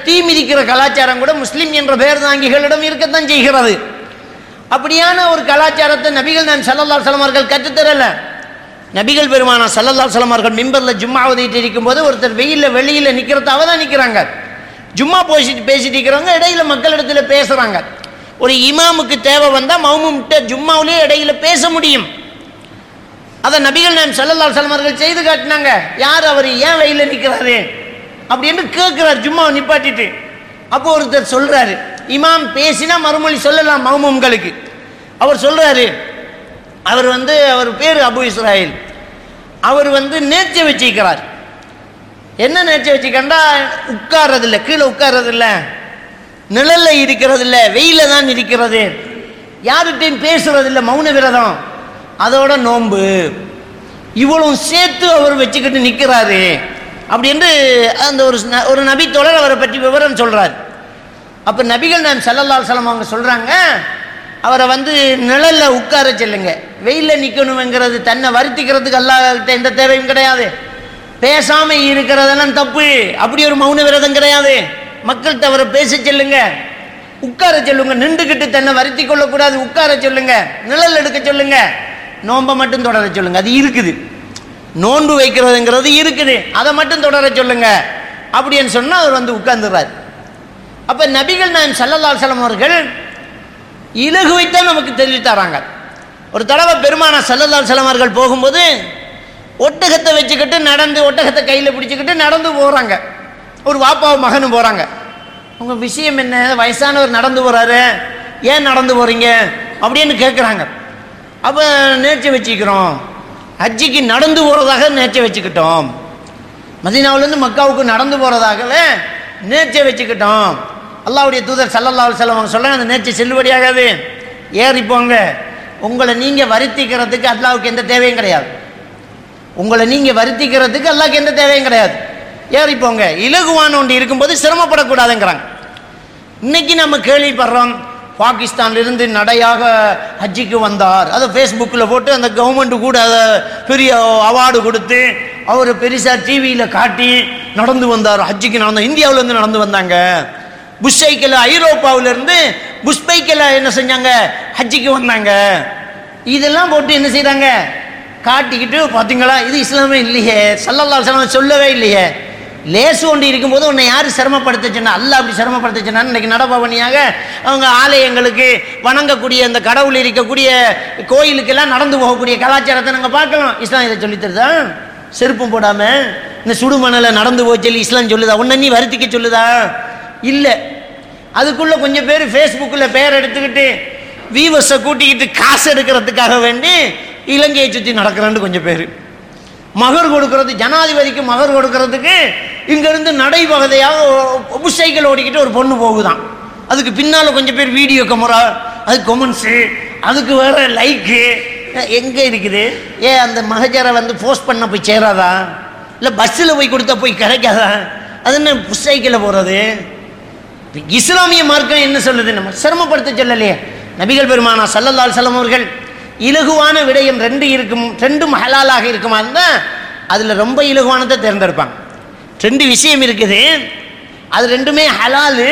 தீ மிதிக்கிற கலாச்சாரம் கூட முஸ்லீம் என்ற பெயர் தாங்கிகளிடம் இருக்கத்தான் செய்கிறது அப்படியான ஒரு கலாச்சாரத்தை நபிகள் நான் சல்லல்லா சலமார்கள் கற்றுத்தரல நபிகள் பெருமானா சல்லல்லா சலமார்கள் மிம்பரில் ஜும்மா ஓதிட்டு இருக்கும்போது ஒருத்தர் வெயிலில் வெளியில் நிற்கிறத அவ தான் நிற்கிறாங்க ஜும்மா பேசிட்டு பேசிட்டு இருக்கிறவங்க இடையில மக்களிடத்துல பேசுகிறாங்க ஒரு இமாமுக்கு தேவை வந்தால் மௌமும்கிட்ட ஜும்மாவிலேயே இடையில பேச முடியும் அதை நபிகள் நான் சல்லல்லா சலமார்கள் செய்து காட்டினாங்க யார் அவர் ஏன் வெயிலில் நிற்கிறாரு அப்படின்னு கேட்குறாரு ஜும்மாவை நிப்பாட்டிட்டு அப்போ ஒருத்தர் சொல்றாரு இமாம் பேசினா மறுமொழி சொல்லலாம் மௌமும்களுக்கு அவர் சொல்றாரு அவர் வந்து அவர் பேர் அபு இஸ்ராயில் அவர் வந்து நேர்ச்சி வச்சிருக்கிறார் என்ன நேர்ச்சி வச்சுக்கண்டா உட்கார்றதில்ல கீழே உட்கார்றதில்ல நிழல்ல இருக்கிறது இல்ல வெயில தான் இருக்கிறது யார்கிட்டையும் பேசுறதில்ல மௌன விரதம் அதோட நோன்பு இவ்வளவு சேர்த்து அவர் வச்சுக்கிட்டு நிற்கிறாரு அப்படின்னு அந்த ஒரு ந- ஒரு நபி தொடர் அவரை பற்றி விவரம் சொல்றார் அப்ப நபிகள் நான் சல்லல்லாஹு அலைஹி வஸல்லம் அவங்க சொல்றாங்க அவரை வந்து நிழல்ல உட்கார சொல்லுங்க வெயில்ல நிக்கணுங்கிறது தன்னை வருத்திக்கிறதுக்கு அல்லாஹ்கிட்ட எந்த தேவையும் கிடையாது பேசாம இருக்கிறதெல்லாம் தப்பு அப்படி ஒரு மௌன விரதம் கிடையாது மக்கள் தவிர பேச சொல்லுங்க உட்கார சொல்லுங்க நின்றுக்கிட்டு தன்னை வருத்தி கொள்ளக்கூடாது உட்கார சொல்லுங்க நிழல் எடுக்க சொல்லுங்க நோன்பை மட்டும் தொடர சொல்லுங்க அது இருக்குது நோன்பு வைக்கிறதுங்கிறது இருக்குது அதை மட்டும் தொடர சொல்லுங்க அப்படின்னு சொன்னா அவர் வந்து உட்கார்ந்துடுறாரு அப்ப நபிகள் நான் சல்லல்லா அலைஹி அவர்கள் இலகுவைத்தான் நமக்கு தெரிவித்து தராங்க ஒரு தடவை பெருமான சல்லல்லா அலைஹி அவர்கள் போகும்போது ஒட்டகத்தை வச்சுக்கிட்டு நடந்து ஒட்டகத்தை கையில் பிடிச்சிக்கிட்டு நடந்து போகிறாங்க ஒரு வாப்பாவும் மகனும் போகிறாங்க உங்க விஷயம் என்ன வயசானவர் நடந்து போறாரு ஏன் நடந்து போறீங்க அப்படின்னு கேட்குறாங்க அப்போ நேர்ச்சி வச்சுக்கிறோம் ஹஜ்ஜிக்கு நடந்து போகிறதாக நேர்ச்சி வச்சுக்கிட்டோம் மதீனாவிலேருந்து மக்காவுக்கு நடந்து போகிறதாகவே நேர்ச்சை வச்சுக்கிட்டோம் அல்லாஹ்வுடைய தூதர் சல்லல்லா அலுவலம் அவங்க சொல்ல அந்த நேர்ச்சி செல்லுபடியாகாது ஏறி போங்க உங்களை நீங்கள் வருத்திக்கிறதுக்கு அல்லாவுக்கு எந்த தேவையும் கிடையாது உங்களை நீங்கள் வருத்திக்கிறதுக்கு அல்லாஹ்க்கு எந்த தேவையும் கிடையாது ஏறி போங்க இலகுவான ஒன்று இருக்கும்போது சிரமப்படக்கூடாதுங்கிறாங்க இன்னைக்கு நம்ம கேள்விப்படுறோம் பாகிஸ்தான்ல இருந்து நடையாக ஹஜ்ஜிக்கு வந்தார் அதை ஃபேஸ்புக்கில் போட்டு அந்த கவர்மெண்ட் கூட அதை பெரிய அவார்டு கொடுத்து அவர் பெருசா டிவியில் காட்டி நடந்து வந்தார் ஹஜ்ஜிக்கு நடந்த இந்தியாவுல இருந்து நடந்து வந்தாங்க புஷ் சைக்கிள் ஐரோப்பாவுல இருந்து புஷ் பைக்கில் என்ன செஞ்சாங்க ஹஜ்ஜிக்கு வந்தாங்க இதெல்லாம் போட்டு என்ன செய்றாங்க காட்டிக்கிட்டு பார்த்தீங்களா இது இஸ்லாமே இல்லையே சல்லல்லா அலைஹி சொல்லவே இல்லையே லேசு ஒன்று இருக்கும்போது உன்னை யார் சிரமப்படுத்த சொன்னா அல்லாஹ் அப்படி சிரமப்படுத்த சொன்னான்னு இன்னைக்கு நடபவனியாக அவங்க ஆலயங்களுக்கு வணங்கக்கூடிய அந்த கடவுள் இருக்கக்கூடிய கோயிலுக்கெல்லாம் நடந்து போகக்கூடிய கலாச்சாரத்தை நாங்கள் பார்க்கலாம் இஸ்லாம் இதை சொல்லித் தருதா செருப்பும் போடாம இந்த சுடுமணல நடந்து போய் சொல்லி இஸ்லாம் சொல்லுதா உன்னை நீ வருத்திக்க சொல்லுதா இல்லை அதுக்குள்ள கொஞ்சம் பேர் ஃபேஸ்புக்கில் பேர் எடுத்துக்கிட்டு வீவர்ஸை கூட்டிக்கிட்டு காசு எடுக்கிறதுக்காக வேண்டி இலங்கையை சுற்றி நடக்கிறான்னு கொஞ்சம் பேர் மகர் கொடுக்கறது ஜனாதிபதிக்கு மகர் கொடுக்கறதுக்கு இங்கிருந்து நடைபகுதையாக புஷைகள் ஓடிக்கிட்டு ஒரு பொண்ணு போகுதான் அதுக்கு பின்னால் கொஞ்சம் பேர் வீடியோ கேமரா அதுக்கு கொமெண்ட்ஸு அதுக்கு வேற லைக்கு எங்கே இருக்குது ஏன் அந்த மகஜரை வந்து போஸ்ட் பண்ண போய் சேராதா இல்லை பஸ்ஸில் போய் கொடுத்தா போய் கிடைக்காதா அது என்ன புஷைக்கில் போகிறது இப்ப இஸ்லாமிய மார்க்கம் என்ன சொல்லுது நம்ம சிரமப்படுத்த சொல்லலையே நபிகள் பெருமானா சல்லல்லால் செல்லம் அவர்கள் இலகுவான விடயம் ரெண்டு இருக்கும் ரெண்டும் ஹலாலாக இருக்குமா இருந்தால் அதில் ரொம்ப இலகுவானதை தேர்ந்தெடுப்பாங்க ரெண்டு விஷயம் இருக்குது அது ரெண்டுமே ஹலாலு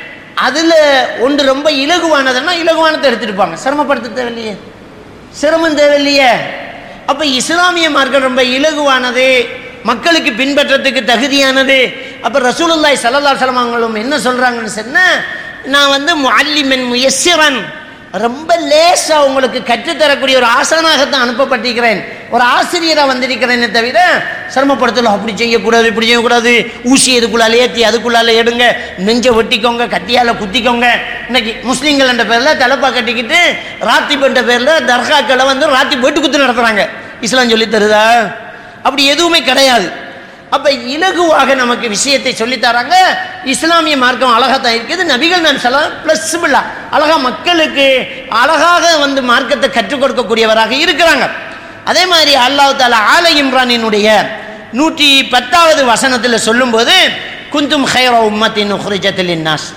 அதில் ஒன்று ரொம்ப இலகுவானதுன்னா இலகுவானதை எடுத்துருப்பாங்க சிரமப்படுத்த தேவையில்லையே சிரமம் தேவையில்லையே அப்ப இஸ்லாமிய மார்க்கம் ரொம்ப இலகுவானது மக்களுக்கு பின்பற்றத்துக்கு தகுதியானது அப்ப ரசூலுல்லாஹி ஸல்லல்லாஹு அலைஹி வஸல்லம் அவங்களும் என்ன சொல்றாங்கன்னு சொன்னா நான் வந்து முஅல்லிமன் முயஸ்ஸிரன் ரொம்ப லேசா உங்களுக்கு கற்றுத்தரக்கூடிய ஒரு ஆசானாகத்தான் அனுப்பப்பட்டிருக்கிறேன் ஒரு ஆசிரியராக வந்திருக்கிறேனே தவிர சிரமப்படுத்தல அப்படி செய்யக்கூடாது இப்படி செய்யக்கூடாது ஊசி இதுக்குள்ளால ஏற்றி அதுக்குள்ளால எடுங்க நெஞ்சை வெட்டிக்கோங்க கத்தியால குத்திக்கோங்க இன்னைக்கு முஸ்லீம்கள் என்ற பேரில் தலைப்பா கட்டிக்கிட்டு ராத்திப் என்ற பேரில் தர்காக்களை வந்து ராத்தி வெட்டு குத்து நடத்துறாங்க இஸ்லாம் சொல்லி தருதா அப்படி எதுவுமே கிடையாது அப்ப இலகுவாக நமக்கு விஷயத்தை சொல்லித் தராங்க இஸ்லாமிய மார்க்கம் அழகா தான் இருக்குது நபிகள் நான் சொல்ல பிளஸ்பிளா அழகா மக்களுக்கு அழகாக வந்து மார்க்கத்தை கற்றுக் கொடுக்கக்கூடியவராக இருக்கிறாங்க அதே மாதிரி அல்லாஹ் தாலா ஆல இம்ரானினுடைய நூற்றி பத்தாவது வசனத்தில் சொல்லும்போது குந்தும் ஹைர உம்மத்தின் உஹ்ரிஜத்தில் இன்னாஸ்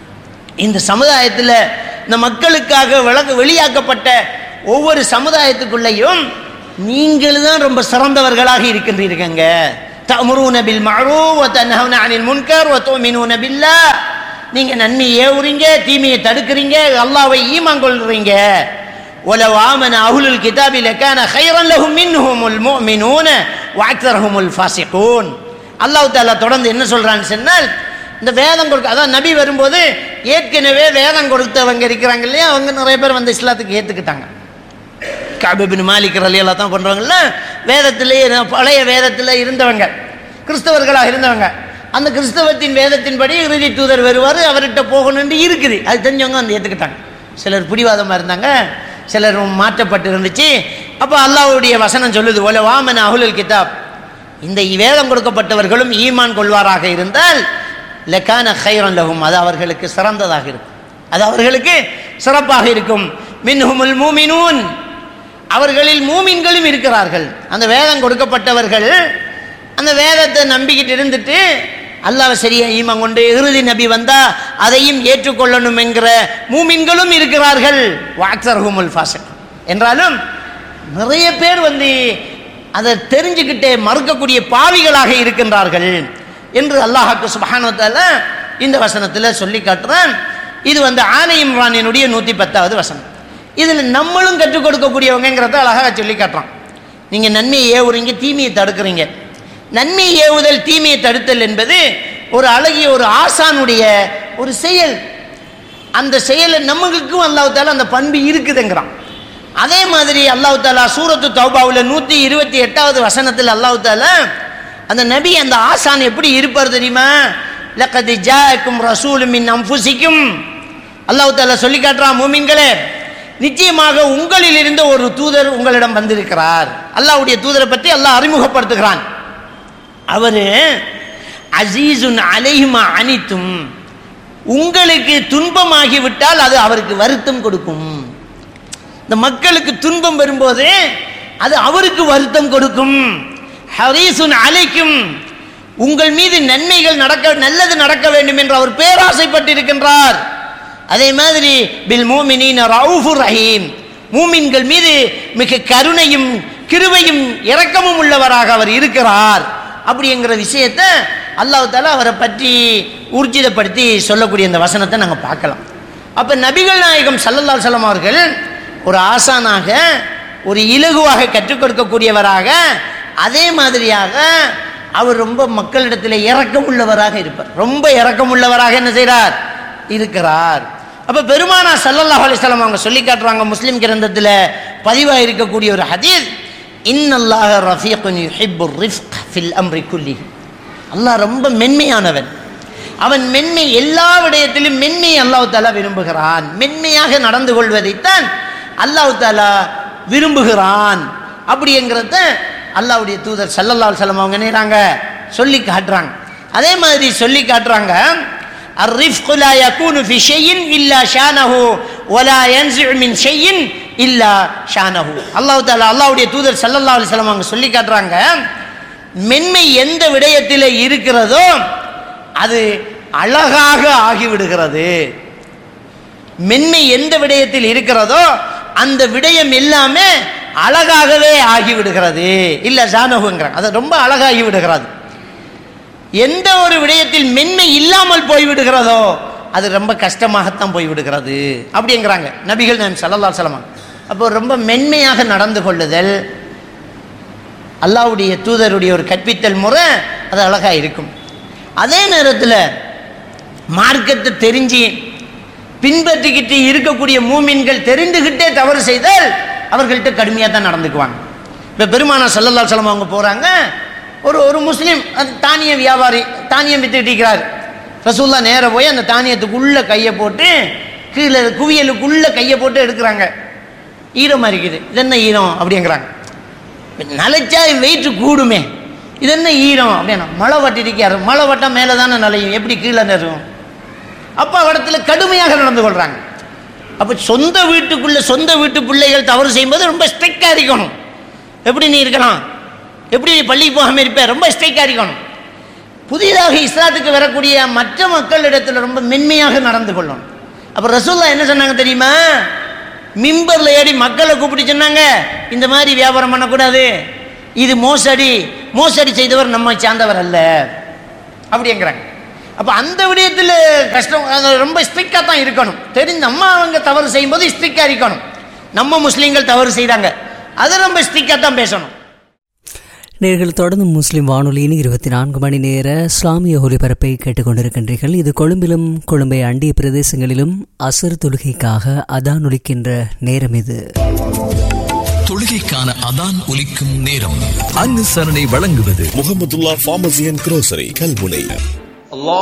இந்த சமுதாயத்தில் இந்த மக்களுக்காக விளக்கு வெளியாக்கப்பட்ட ஒவ்வொரு சமுதாயத்துக்குள்ளேயும் நீங்கள் தான் ரொம்ப சிறந்தவர்களாக இருக்கின்றீர்கள்ங்க தமுருன பில் மஅரூஃப் வ தன்ஹவுன அனில் முன்கர் வ துமினூன பில்லாஹ் நீங்க நன்மையை ஏவுறீங்க தீமையை தடுக்கிறீங்க அல்லாஹ்வை ஈமான் கொள்றீங்க ولو آمن أهل الكتاب لكان خيرا لهم منهم المؤمنون وأكثرهم الفاسقون அல்லாஹ் தாலா தொடர்ந்து என்ன சொல்றான்னு சொன்னால் இந்த வேதம் கொடுக்க அதான் நபி வரும்போது ஏற்கனவே வேதம் கொடுத்தவங்க இருக்கிறாங்க இல்லையா அவங்க நிறைய பேர் வந்து இஸ்லாத்துக்கு ஏற்றுக்கிட்டாங்க காபிபின் மாலிக் அலி அல்லா தான் பண்ணுறவங்கள வேதத்திலேயே பழைய வேதத்தில் இருந்தவங்க கிறிஸ்தவர்களாக இருந்தவங்க அந்த கிறிஸ்தவத்தின் வேதத்தின்படி இறுதி தூதர் வருவார் அவர்கிட்ட போகணும்னு இருக்குது அது தெரிஞ்சவங்க வந்து ஏற்றுக்கிட்டாங்க சிலர் பிடிவாதமாக இருந்தாங்க சிலர் மாற்றப்பட்டு இருந்துச்சு அப்போ அல்லாஹ்வுடைய வசனம் சொல்லுது ஒல வாமன் அஹுலுல் கிதாப் இந்த வேதம் கொடுக்கப்பட்டவர்களும் ஈமான் கொள்வாராக இருந்தால் லக்கான ஹைரன் லஹும் அது அவர்களுக்கு சிறந்ததாக இருக்கும் அது அவர்களுக்கு சிறப்பாக இருக்கும் மின்ஹுமுல் மூமினூன் அவர்களில் மூமின்களும் இருக்கிறார்கள் அந்த வேதம் கொடுக்கப்பட்டவர்கள் அந்த வேதத்தை நம்பிக்கிட்டு இருந்துட்டு அல்லாஹ் சரியா ஈமான் கொண்டு இறுதி நபி வந்தா அதையும் ஏற்றுக்கொள்ளணும் என்கிற மூமின்களும் இருக்கிறார்கள் வாக்சர்ஹுமுல் ஃபாசக் என்றாலும் நிறைய பேர் வந்து அதை தெரிஞ்சுக்கிட்டே மறுக்கக்கூடிய பாவிகளாக இருக்கின்றார்கள் என்று அல்லாஹாக்கு சுபஹானுவத்தால இந்த வசனத்தில் சொல்லி காட்டுறான் இது வந்து ஆலை இம்ரானினுடைய நூற்றி பத்தாவது வசனம் இதில் நம்மளும் கற்றுக் கொடுக்கக்கூடியவங்கிறத அழகாக சொல்லி காட்டுறான் நீங்கள் நன்மையை ஏவுறீங்க தீமையை தடுக்கிறீங்க நன்மை ஏவுதல் தீமையை தடுத்தல் என்பது ஒரு அழகிய ஒரு ஆசானுடைய ஒரு செயல் அந்த செயலை நம்மளுக்கும் அல்லாஹ் தாலா அந்த பண்பு இருக்குதுங்கிறான் அதே மாதிரி அல்லாஹ் தாலா சூரத்து தௌபாவில் நூற்றி இருபத்தி எட்டாவது வசனத்தில் அல்லாஹ் தாலா அந்த நபி அந்த ஆசான் எப்படி இருப்பார் தெரியுமா லக்கது ஜாக்கும் ரசூலும் மின் அம்புசிக்கும் அல்லாஹ் தாலா சொல்லி காட்டுறான் மூமின்களே நிச்சயமாக உங்களில் இருந்த ஒரு தூதர் உங்களிடம் வந்திருக்கிறார் அல்லாஹ்வுடைய தூதரை பற்றி அல்லாஹ் அறிமுகப்படுத்துகிறான் அவரு அசீசுன் அலைஹுமா அனித்தும் உங்களுக்கு துன்பமாகி விட்டால் அது அவருக்கு வருத்தம் கொடுக்கும் இந்த மக்களுக்கு துன்பம் வரும்போது அது அவருக்கு வருத்தம் கொடுக்கும் ஹரீசுன் அலைக்கும் உங்கள் மீது நன்மைகள் நடக்க நல்லது நடக்க வேண்டும் என்று அவர் பேராசைப்பட்டிருக்கின்றார் அதே மாதிரி பில் மூமினின் ரவுஃபுர் ரஹீம் மூமின்கள் மீது மிக கருணையும் கிருபையும் இரக்கமும் உள்ளவராக அவர் இருக்கிறார் அப்படிங்கிற விஷயத்தை அல்லாஹ் தாலா அவரை பற்றி ஊர்ஜிதப்படுத்தி சொல்லக்கூடிய இந்த வசனத்தை நாங்கள் பார்க்கலாம் அப்போ நபிகள் நாயகம் சல்லல்லா சலம் அவர்கள் ஒரு ஆசானாக ஒரு இலகுவாக கற்றுக் கொடுக்கக்கூடியவராக அதே மாதிரியாக அவர் ரொம்ப மக்களிடத்தில் இரக்கம் உள்ளவராக இருப்பார் ரொம்ப இரக்கம் உள்ளவராக என்ன செய்கிறார் இருக்கிறார் அப்போ பெருமானா சல்லல்லாஹ் அலிஸ்லாம் அவங்க சொல்லி காட்டுறாங்க முஸ்லீம் கிரந்தத்தில் பதிவாக இருக்கக்கூடிய ஒரு ஹதீஸ் இன்னல்லாஹ ரஃபீக்குன் யுஹிப்பு ரிஃப்க் ஃபில் அம்ரி குல்லி அல்லாஹ் ரொம்ப மென்மையானவன் அவன் மென்மை எல்லா விடயத்திலும் மென்மையை அல்லாஹ் தாலா விரும்புகிறான் மென்மையாக நடந்து கொள்வதைத்தான் அல்லாஹ் தாலா விரும்புகிறான் அப்படிங்கிறத அல்லாஹ்வுடைய தூதர் சல்லல்லா சலம் அவங்க நினைறாங்க சொல்லி காட்டுறாங்க அதே மாதிரி சொல்லி காட்டுறாங்க الرفق لا يكون في شيء إلا شانه ولا ينزع من شيء إلا شانه அல்லாஹ் தாலா அல்லாஹ்வுடைய தூதர் சல்லல்லாஹு அலைஹி வஸல்லம் அவங்க சொல்லி காட்டுறாங்க மென்மை எந்த விடயத்தில் இருக்கிறதோ அது அழகாக ஆகிவிடுகிறது மென்மை எந்த விடயத்தில் இருக்கிறதோ அந்த விடயம் எல்லாமே அழகாகவே ஆகிவிடுகிறது இல்ல ஜானகுங்கிறாங்க அது ரொம்ப அழகாகி விடுகிறது எந்த ஒரு விடயத்தில் மென்மை இல்லாமல் போய்விடுகிறதோ அது ரொம்ப கஷ்டமாகத்தான் போய்விடுகிறது அப்படிங்கிறாங்க நபிகள் நான் சல்லல்லா சலமா அப்போ ரொம்ப மென்மையாக நடந்து கொள்ளுதல் அல்லாவுடைய தூதருடைய ஒரு கற்பித்தல் முறை அது அழகாக இருக்கும் அதே நேரத்தில் மார்க்கத்தை தெரிஞ்சு பின்பற்றிக்கிட்டு இருக்கக்கூடிய மூமின்கள் தெரிந்துக்கிட்டே தவறு செய்தால் அவர்கள்ட்ட கடுமையாக தான் நடந்துக்குவாங்க இப்போ பெருமானா சல்லல்லா சலம் அவங்க போகிறாங்க ஒரு ஒரு முஸ்லீம் அது தானிய வியாபாரி தானியம் வித்துக்கிட்டு இருக்கிறார் ரசூல்லா நேராக போய் அந்த தானியத்துக்குள்ளே கையை போட்டு கீழே குவியலுக்குள்ளே கையை போட்டு எடுக்கிறாங்க ஈரமாக இருக்குது இது என்ன ஈரம் அப்படிங்கிறாங்க நலைச்சா வெயிட் கூடுமே இது என்ன ஈரம் அப்படின்னா மழை வட்டிருக்காரு மழை வட்டம் மேலே தானே நலையும் எப்படி கீழே நெரும் அப்போ இடத்துல கடுமையாக நடந்து கொள்கிறாங்க அப்போ சொந்த வீட்டுக்குள்ளே சொந்த வீட்டு பிள்ளைகள் தவறு செய்யும்போது ரொம்ப ஸ்ட்ரிக்டாக இருக்கணும் எப்படி நீ இருக்கலாம் எப்படி நீ பள்ளிக்கு போகாமல் இருப்ப ரொம்ப ஸ்ட்ரிக்டாக இருக்கணும் புதிதாக இஸ்லாத்துக்கு வரக்கூடிய மற்ற மக்களிடத்தில் ரொம்ப மென்மையாக நடந்து கொள்ளணும் அப்போ ரசூல்லா என்ன சொன்னாங்க தெரியுமா மிம்பரில் ஏறி மக்களை கூப்பிட்டு சொன்னாங்க இந்த மாதிரி வியாபாரம் பண்ணக்கூடாது இது மோசடி மோசடி செய்தவர் நம்மை சார்ந்தவர் அல்ல அப்படிங்கிறாங்க அப்போ அந்த விடயத்தில் கஷ்டம் அது ரொம்ப ஸ்ட்ரிக்டாக தான் இருக்கணும் தெரிஞ்சு நம்ம அவங்க தவறு செய்யும்போது ஸ்ட்ரிக்டாக இருக்கணும் நம்ம முஸ்லீம்கள் தவறு செய்தாங்க அதை ரொம்ப ஸ்ட்ரிக்டாக தான் பேசணும் நேர்கள் தொடர்ந்து முஸ்லிம் வானொலியின் இருபத்தி நான்கு மணி நேர இஸ்லாமிய ஒலிபரப்பை கேட்டுக்கொண்டிருக்கின்றீர்கள் இது கொழும்பிலும் கொழும்பை அண்டிய பிரதேசங்களிலும் அசர் தொழுகைக்காக அதான் ஒலிக்கின்ற நேரம் இது தொழுகைக்கான அதான் ஒலிக்கும் நேரம் அனுசரணை வழங்குவது Mohamedullah pharmacy and grocery Kalmunai الله